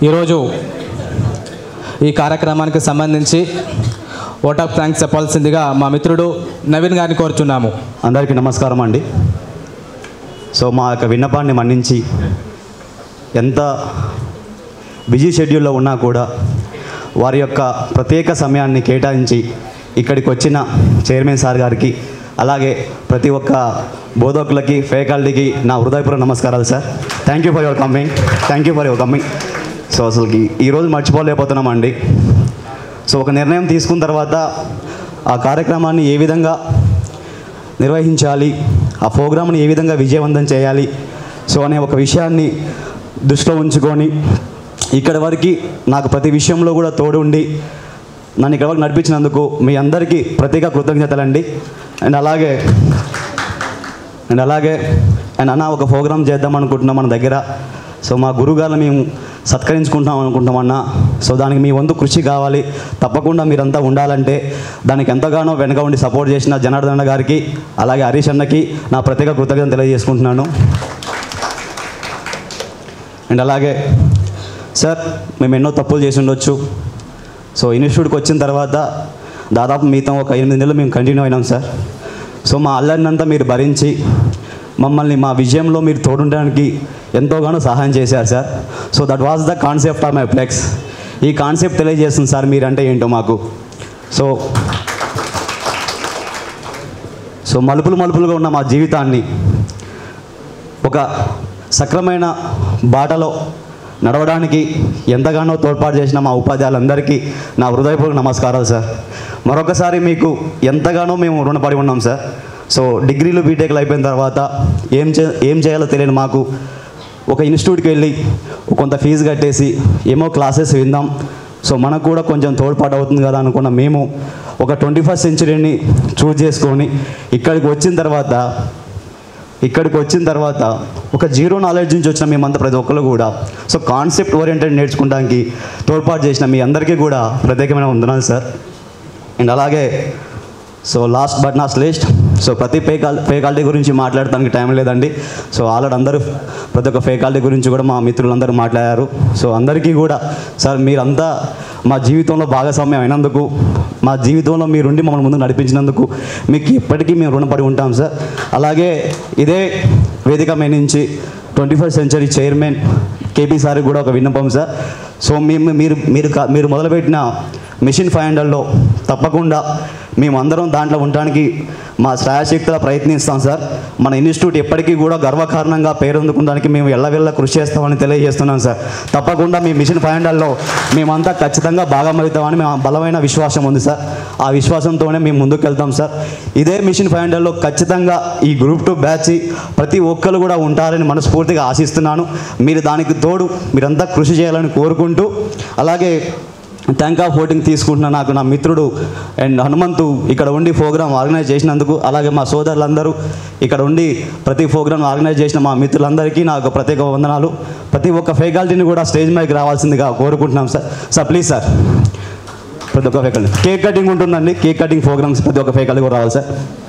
ఈరోజు ఈ కార్యక్రమానికి సంబంధించి ఓట్ ఆఫ్ థ్యాంక్స్ చెప్పాల్సిందిగా మా మిత్రుడు నవీన్ గారిని కోరుచున్నాము అందరికీ నమస్కారం అండి సో మా యొక్క విన్నపాన్ని మన్నించి ఎంత బిజీ షెడ్యూల్లో ఉన్నా కూడా వారి యొక్క ప్రత్యేక సమయాన్ని కేటాయించి ఇక్కడికి వచ్చిన చైర్మన్ సార్ గారికి అలాగే ప్రతి ఒక్క బోధకులకి ఫ్యాకల్టీకి నా హృదయపూర్వక నమస్కారాలు sir thank you for your coming thank you for your coming so అసలుకి ఈరోజు మర్చిపోలేకపోతున్నామండి సో ఒక నిర్ణయం తీసుకున్న తర్వాత ఆ కార్యక్రమాన్ని ఏ విధంగా నిర్వహించాలి ఆ ప్రోగ్రామ్ని ఏ విధంగా విజయవంతం చేయాలి సో అనే ఒక విషయాన్ని దృష్టిలో ఉంచుకొని ఇక్కడి వరకు నాకు ప్రతి విషయంలో కూడా తోడు ఉండి నన్ను ఇక్కడ వరకు నడిపించినందుకు మీ అందరికీ ప్రత్యేక కృతజ్ఞతలండి అండ్ అలాగే అండ్ అలాగే అండ్ అన్న ఒక ప్రోగ్రామ్ చేద్దాం అనుకుంటున్నాం మన దగ్గర సో మా గురుగారిని మేము సత్కరించుకుంటాం అనుకుంటామన్నా సో దానికి మీ వంతు కృషి కావాలి తప్పకుండా మీరంతా ఉండాలంటే దానికి ఎంతగానో వెనక ఉండి సపోర్ట్ చేసిన జనార్దన గారికి అలాగే హరీష్ అన్నకి నా ప్రత్యేక కృతజ్ఞత తెలియజేసుకుంటున్నాను అండ్ అలాగే సార్ మేము ఎన్నో తప్పులు చేసి ఉండొచ్చు సో ఇన్స్టిట్యూట్కి వచ్చిన తర్వాత దాదాపు మిగతా ఒక ఎనిమిది నెలలు మేము కంటిన్యూ అయినాం సార్ సో మా అల్లరినంతా మీరు భరించి మమ్మల్ని మా విజయంలో మీరు తోడుండడానికి ఎంతోగానో సహాయం చేశారు sir so that was the concept of my flex ఈ కాన్సెప్ట్ తెలియజేస్తుంది సార్ మీరంటే ఏంటో మాకు సో సో మలుపులు మలుపులుగా ఉన్న మా జీవితాన్ని ఒక సక్రమైన బాటలో నడవడానికి ఎంతగానో తోడ్పాటు చేసిన మా ఉపాధ్యాయులందరికీ నా హృదయపూర్వక నమస్కారాలు సార్ మరొకసారి మీకు ఎంతగానో మేము రుణపడి ఉన్నాం సార్ సో డిగ్రీలు బీటెక్లు అయిపోయిన తర్వాత ఏం చే ఏం చేయాలో తెలియని మాకు ఒక ఇన్స్టిట్యూట్కి వెళ్ళి కొంత ఫీజు కట్టేసి ఏమో క్లాసెస్ విందాం సో మనకు కూడా కొంచెం తోడ్పాటు అవుతుంది కదా అనుకున్న మేము ఒక ట్వంటీ ఫస్ట్ సెంచురీని చూజ్ చేసుకొని ఇక్కడికి వచ్చిన తర్వాత ఇక్కడికి వచ్చిన తర్వాత ఒక జీరో నాలెడ్జ్ నుంచి వచ్చిన మేమంతా ప్రతి ఒక్కరు కూడా సో కాన్సెప్ట్ ఓరియంటెడ్ నేర్చుకోవడానికి తోడ్పాటు చేసిన మీ అందరికీ కూడా ప్రత్యేకమైన వందనాలు సార్ అండ్ అలాగే so last but not least so ప్రతి ఫేకాల్ ఫేకాలిటీ గురించి మాట్లాడటానికి టైం లేదండి సో ఆల్రెడీ అందరూ ప్రతి ఒక్క ఫేకాలిటీ గురించి కూడా మా మిత్రులందరూ మాట్లాడారు సో అందరికీ కూడా సార్ మీరంతా మా జీవితంలో భాగస్వామ్యం అయినందుకు మా జీవితంలో మీరుండి మమ్మల్ని ముందుకు నడిపించినందుకు మీకు ఎప్పటికీ మేము రుణపడి ఉంటాం సార్ అలాగే ఇదే వేదిక మీద నుంచి twenty first century chairman KP సార్కి కూడా ఒక విన్నపం సార్ సో మేము మీరు మీరు కా- మీరు మొదలుపెట్టిన మిషన్ ఫైవ్ హండ్రెడ్లో తప్పకుండా మేమందరం దాంట్లో ఉండడానికి మా శ్రాయశక్తిగా ప్రయత్నిస్తాం సార్ మన ఇన్స్టిట్యూట్ ఎప్పటికీ కూడా గర్వకారణంగా పేరొందుకోవడానికి మేము ఎల్లవెల్ల కృషి చేస్తామని తెలియజేస్తున్నాం సార్ తప్పకుండా మీ మిషన్ ఫైవ్ హండ్రెడ్లో మేమంతా ఖచ్చితంగా భాగమవుతామని మేము బలమైన విశ్వాసం ఉంది సార్ ఆ విశ్వాసంతోనే మేము ముందుకు వెళ్తాం సార్ ఇదే మిషన్ ఫైవ్ హండ్రెడ్లో ఖచ్చితంగా ఈ గ్రూప్ టూ బ్యాచ్ ప్రతి ఒక్కరు కూడా ఉంటారని మనస్ఫూర్తిగా ఆశిస్తున్నాను మీరు దానికి తోడు మీరంతా కృషి చేయాలని కోరుకుంటూ అలాగే థ్యాంక్ ఆఫ్ ఓటింగ్ తీసుకుంటున్న నాకు నా మిత్రుడు అండ్ హనుమంతు ఇక్కడ ఉండి ప్రోగ్రామ్ ఆర్గనైజ్ చేసినందుకు అలాగే మా సోదరులందరూ ఇక్కడ ఉండి ప్రతి ప్రోగ్రామ్ ఆర్గనైజ్ చేసిన మా మిత్రులందరికీ నాకు ప్రత్యేక వందనాలు ప్రతి ఒక్క ఫేకాలిటీని కూడా స్టేజ్ మైకి రావాల్సిందిగా కోరుకుంటున్నాం సార్ సార్ ప్లీజ్ సార్ ప్రతి ఒక్క ఫేకాలిటీ కేక్ కటింగ్ ఉంటుందండి కేక్ కటింగ్ ప్రోగ్రామ్స్ ప్రతి ఒక్క ఫేకాలిటీ కూడా రావాలి సార్